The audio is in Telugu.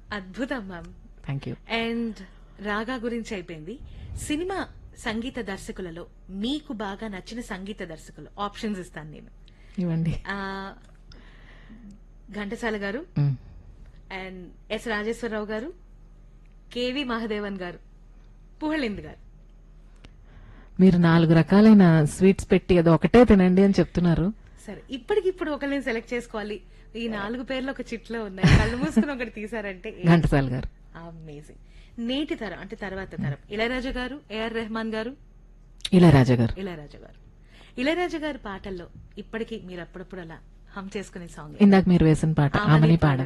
అద్భుతం మ్యామ్ థ్యాంక్ యూ అండ్ రాగా గురించి అయిపోయింది సినిమా సంగీత దర్శకులలో మీకు బాగా నచ్చిన సంగీత దర్శకులు ఆప్షన్స్ ఇస్తాను నేను ఇవ్వండి ఆ, ఘంటసాల గారు మ్. అండ్ ఎస్ రాజేశ్వరరావు గారు కేవి మహాదేవన్ గారు పుహళింద్ గారు మీరు నాలుగు రకాలైన స్వీట్స్ పెట్టి అది ఒకటే తినండి అని చెప్తున్నారు సరే ఇప్పటికిప్పుడు ఒకరిని సెలెక్ట్ చేసుకోవాలి ఈ నాలుగు పేర్లు ఒక చిట్లో ఉన్నాయి కళ్ళు మూసుకుని ఒకటి తీసారంటే ఘంటసాల గారు అమేజింగ్ నేటి తరం అంటే తర్వాత తరం ఇళయరాజా గారు ఏఆర్ రెహమాన్ గారు ఇళయరాజా గారు ఇళయరాజా గారు ఇళయరాజా గారి పాటల్లో ఇప్పటికీ మీరు అప్పుడప్పుడు అలా హమ్ చేసుకునే సాంగ్ ఇందాక మీరు వేసిన పాట ఆమని ఆమని పాడ